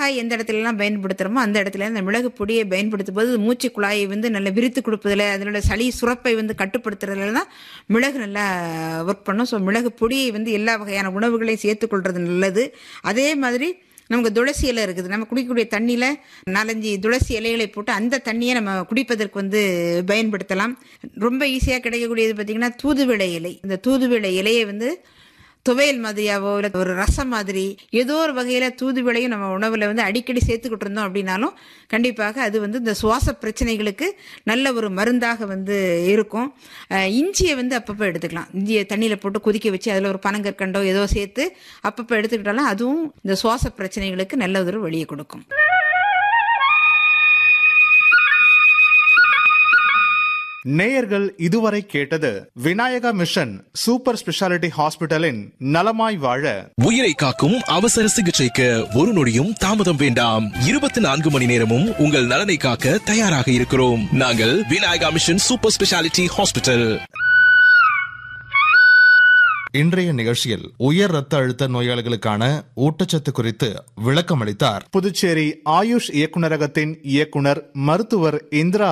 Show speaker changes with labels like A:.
A: மிளகாய் எந்த இடத்துல எல்லாம் பயன்படுத்துறோமோ அந்த இடத்துல இந்த மிளகு பொடியை பயன்படுத்தும் போது மூச்சு குழாயை வந்து நல்ல விரித்து கொடுப்பதில் அதனோட சளி சுரப்பை வந்து கட்டுப்படுத்துறதுல தான் மிளகு நல்லா ஒர்க் பண்ணும் ஸோ மிளகு பொடியை வந்து எல்லா வகையான உணவுகளையும் சேர்த்துக்கொள்றது நல்லது அதே மாதிரி நமக்கு துளசி இலை இருக்குது நம்ம குடிக்கக்கூடிய தண்ணியில் நாலஞ்சு துளசி இலைகளை போட்டு அந்த தண்ணியை நம்ம குடிப்பதற்கு வந்து பயன்படுத்தலாம் ரொம்ப ஈஸியாக கிடைக்கக்கூடியது பார்த்திங்கன்னா தூதுவளை இலை இந்த தூதுவளை இலையை வந்து துவையல் மாதிரியாவோ இல்லை ஒரு ரசம் மாதிரி ஏதோ ஒரு வகையில் தூதுவளையும் நம்ம உணவில் வந்து அடிக்கடி சேர்த்துக்கிட்டு இருந்தோம் அப்படின்னாலும் கண்டிப்பாக அது வந்து இந்த சுவாச பிரச்சனைகளுக்கு நல்ல ஒரு மருந்தாக வந்து இருக்கும் அஹ் இஞ்சியை வந்து அப்பப்போ எடுத்துக்கலாம் இஞ்சியை தண்ணியில் போட்டு கொதிக்க வச்சு அதில் ஒரு பனங்கற்கண்டோ ஏதோ சேர்த்து அப்பப்போ எடுத்துக்கிட்டாலும் அதுவும் இந்த சுவாச பிரச்சனைகளுக்கு நல்ல ஒரு வழியை கொடுக்கும்
B: நேயர்கள் இதுவரை கேட்டது விநாயகா மிஷன் சூப்பர் ஸ்பெஷாலிட்டி ஹாஸ்பிட்டலின் நலமாய் வாழ
C: உயிரை காக்கும் அவசர சிகிச்சைக்கு ஒரு நொடியும் தாமதம் வேண்டாம் இருபத்தி நான்கு மணி நேரமும் உங்கள் நலனை காக்க தயாராக இருக்கிறோம் நாங்கள் Vinayaka mission super speciality hospital
B: இன்றைய நிகழ்ச்சியில் உயர் ரத்த அழுத்த நோயாளிகளுக்கான ஊட்டச்சத்து குறித்து விளக்கம் அளித்தார் புதுச்சேரி ஆயுஷ் இயக்குநரகத்தின் இயக்குனர் மருத்துவர் இந்திரா